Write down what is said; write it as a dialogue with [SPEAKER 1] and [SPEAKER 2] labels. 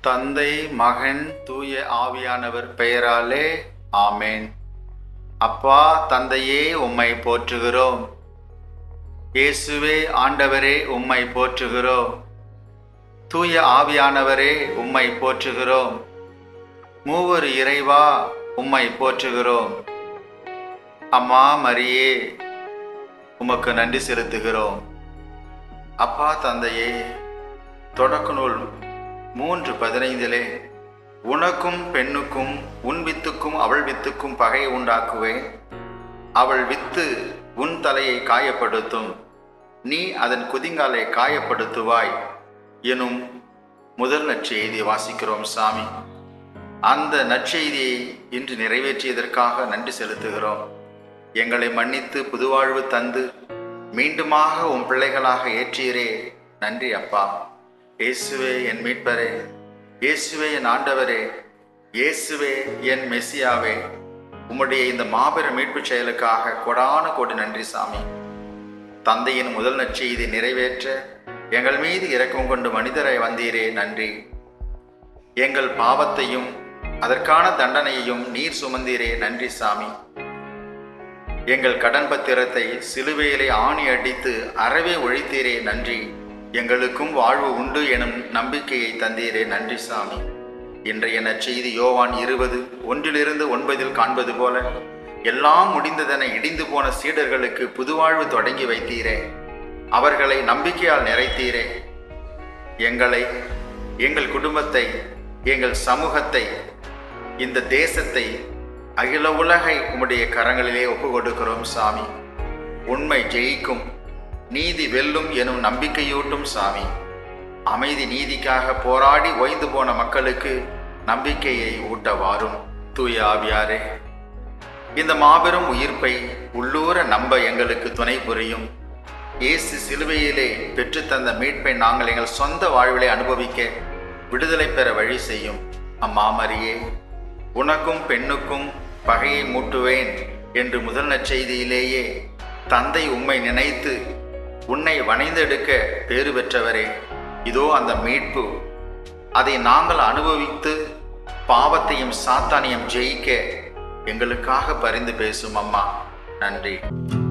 [SPEAKER 1] தந்தை மகன் தூய ஆவியானவர் பெயராலே ஆமேன் அப்பா தந்தையே உம்மை போற்றுகிறோம் இயேசுவே ஆண்டவரே உம்மை போற்றுகிறோம் தூய ஆவியானவரே உம்மை போற்றுகிறோம் மூவர் இறைவா உம்மை போற்றுகிறோம் அம்மா மரியே உமக்கு நன்றி செலுத்துகிறோம் அப்பா தந்தையே தொடக்க நூல் மூன்று பதினைந்திலே உனக்கும் பெண்ணுக்கும் உன் வித்துக்கும் அவள் வித்துக்கும் பகை உண்டாக்குவேன் அவள் வித்து உன் தலையை காயப்படுத்தும் நீ அதன் குதிங்காலை காயப்படுத்துவாய் எனும் முதல் நற்செய்தி வாசிக்கிறோம் சாமி அந்த நற்செய்தியை இன்று நிறைவேற்றியதற்காக நன்றி செலுத்துகிறோம் எங்களை மன்னித்து புதுவாழ்வு தந்து மீண்டுமாக உன் பிள்ளைகளாக ஏற்றீரே நன்றி அப்பா இயேசுவே என் மீட்பரே இயேசுவே என் ஆண்டவரே இயேசுவே என் மெஸ்ஸியாவே உம்முடைய இந்த மாபெரும் மீட்புச் செயலுக்காக கொடான கோடி நன்றி சாமி தந்தையின் முதல் நற்செய்தி நிறைவேற்ற எங்கள் மீது இரக்கம் கொண்டு மனிதரை வந்தீரே நன்றி எங்கள் பாவத்தையும் அதற்கான தண்டனையையும் நீர் சுமந்தீரே நன்றி சாமி எங்கள் கடன் பத்திரத்தை சிலுவையிலே ஆணி அடித்து அறவே ஒழித்தீரே நன்றி எங்களுக்கும் வாழ்வு உண்டு எனும் நம்பிக்கையை தந்தீரே நன்றி சாமி இன்றைய நற்செய்தி யோவான் இருபது ஒன்றிலிருந்து ஒன்பதில் காண்பது போல எல்லாம் முடிந்ததென இடிந்து போன சீடர்களுக்கு புதுவாழ்வு தொடங்கி வைத்தீரே அவர்களை நம்பிக்கையால் நிறைத்தீரே எங்களை எங்கள் குடும்பத்தை எங்கள் சமூகத்தை இந்த தேசத்தை அகில உலகை உம்முடைய கரங்களிலே ஒப்பு கொடுக்கிறோம் சாமி உண்மை ஜெயிக்கும் நீதி வெல்லும் எனும் நம்பிக்கையூட்டும் சாமி அமைதி நீதிக்காக போராடி ஓய்ந்து போன மக்களுக்கு நம்பிக்கையை ஊட்ட வாரும் தூய ஆவியாரே இந்த மாபெரும் உயிர்ப்பை உள்ளூர நம்ப எங்களுக்கு துணை புரியும் இயேசு சிலுவையிலே பெற்றுத்தந்த மீட்பை நாங்கள் எங்கள் சொந்த வாழ்விலை அனுபவிக்க விடுதலை பெற வழி செய்யும் அம்மா மரியே உனக்கும் பெண்ணுக்கும் பகையை மூட்டுவேன் என்று முதல் நற்செய்தியிலேயே தந்தை உம்மை நினைத்து உன்னை வணைந்தெடுக்க பேறு பெற்றவரே இதோ அந்த மீட்பு அதை நாங்கள் அனுபவித்து பாவத்தையும் சாத்தானியம் ஜெயிக்க எங்களுக்காக பரிந்து பேசும் அம்மா நன்றி